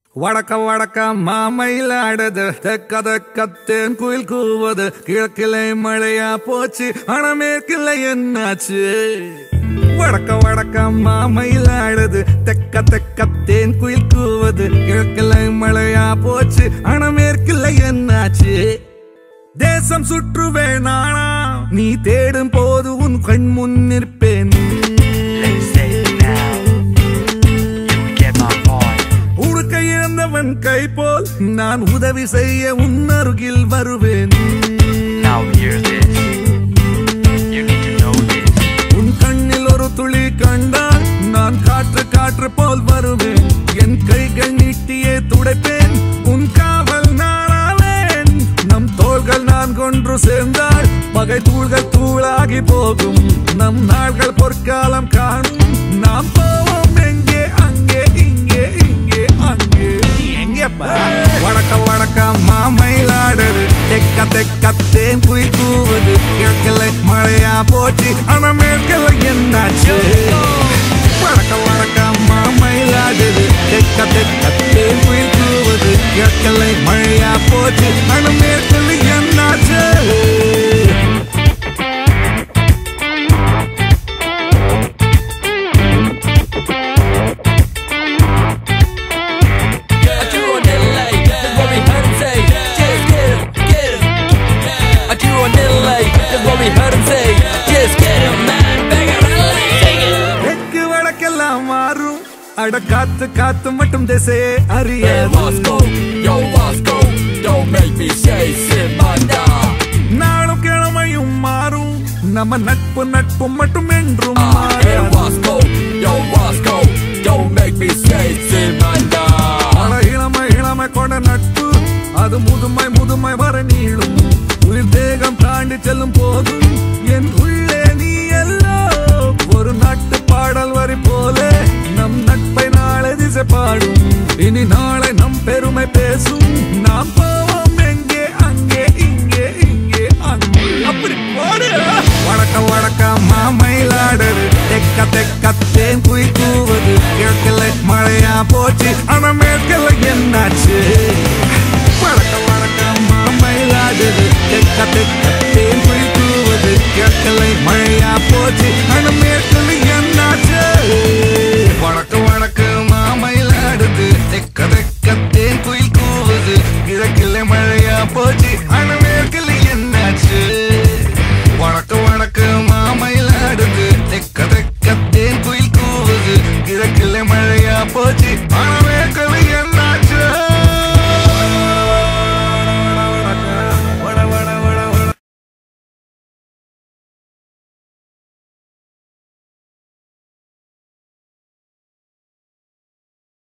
வடக்க வடக்க மாமயிலாடுது தெக்க தெக்கத்தேன் குயில் கூவது கிழக்கிளை மழையா போச்சு ஆனா மேற்கில்லை என்னாச்சு வடக்க வடக்க மாமயிலாடுது தெக்க தெக்கத்தேன் குயில் கூவது கிழக்கிளை மழையா போச்சு ஆனா மேற்கில்லை என்னாச்சு தேசம் சுற்றுவேன் நானா நீ தேடும் போது உன் கண் முன் நிற்பேன் Let's say it now. You get my point. உடுக்க இழந்தவன் கை போல் நான் உதவி செய்ய உன் அருகில் வருவேன் Now hear this. You need to know this. உன் கண்ணில் ஒரு துளி கண்டால் நான் காற்று காற்று போல் வருவேன் என் கைகள் நீட்டியே துடைப்பேன் உன் காவல் நானாவேன் நம் தோள்கள் நான் கொன்று சேர்ந்தால் பகை தூள்கள் தூளாகி போகும் நம் நாள்கள் பொற்காலம் காணும் நாம் போவோம் எங்கே அங்கே இங்கே இங்கே அங்கே எங்கேப்பா வடக்க வடக்க மாமயிலாடுது தெக்க தெக்க தேன் குயில் கூவுது கிழக்கில்லை மழையா போச்சு ஆனா மேற்கில்லை என்னாச்சு வடக்க வடக்க மாமயிலாடுது தெக்க தெக்க தேன் குயில் கூவுது கிழக்கில்லை மழையா போச்சு ஆனா மேற்கில்லை என்னாச்சு I drew on LA, that's what we heard him say. Just get him, get him. I drew on LA, that's what we heard him say. Just get him, man. Back out LA, sing it. தெற்கு வடக்கெல்லாம் மாறும் அட காத்து காத்து மட்டும் திசையே Yeah, அறியாது Moscow, yo Moscow, don't make me say Simanda. நாளும் கிழமையும் மாறும் நம்ம நட்பு நட்பு மட்டும் என்றும் Ah, yeah, மாறாது. Moscow, yo Moscow, don't make me say Simanda. பல இளமை இளமை கொண்ட நட்பு அது முதுமை முதுமை வர நீளும் உயிர் தேகம் தாண்டி செல்லும் போதும் என் உள்ளே நீ எல்லோ ஒரு நாட்டு பாடல் வரி போல நம் நட்பை நாளை திசை பாடும் இனி நாளை நம் பெருமை பேசும் நாம் போவோம் எங்கே அங்கே இங்கே இங்கே அங்கே அப்படி போடு வடக்க வடக்க மாமயிலாடுது தெக்க தெக்க தேன் குயில் கூவது கிழக்கில்லை மழையா போச்சு ஆனா மேற்கில்லை என்னாச்சு வடக்க வடக்க மாமயிலாடுது தெக்க தெக்க தேன் குயில் கூவது கிழக்கில்லை மழையா போச்சு ஆனா மேற்கில்லை என்னாச்சு வடக்க வடக்க மாமயிலாடுது தெக்க தெக்க தேன் குயில் கூவது கிழக்கில்லை மழையா போச்சு ஆனா மேற்கில்லை என்னாச்சு வடக்கு வடக்கு மாமயிலாடுது தெக்க தெக்க தேன் குயில் கூவுது கிழக்கில் மழையா போச்சு ஆனா மேற்கில் என்ன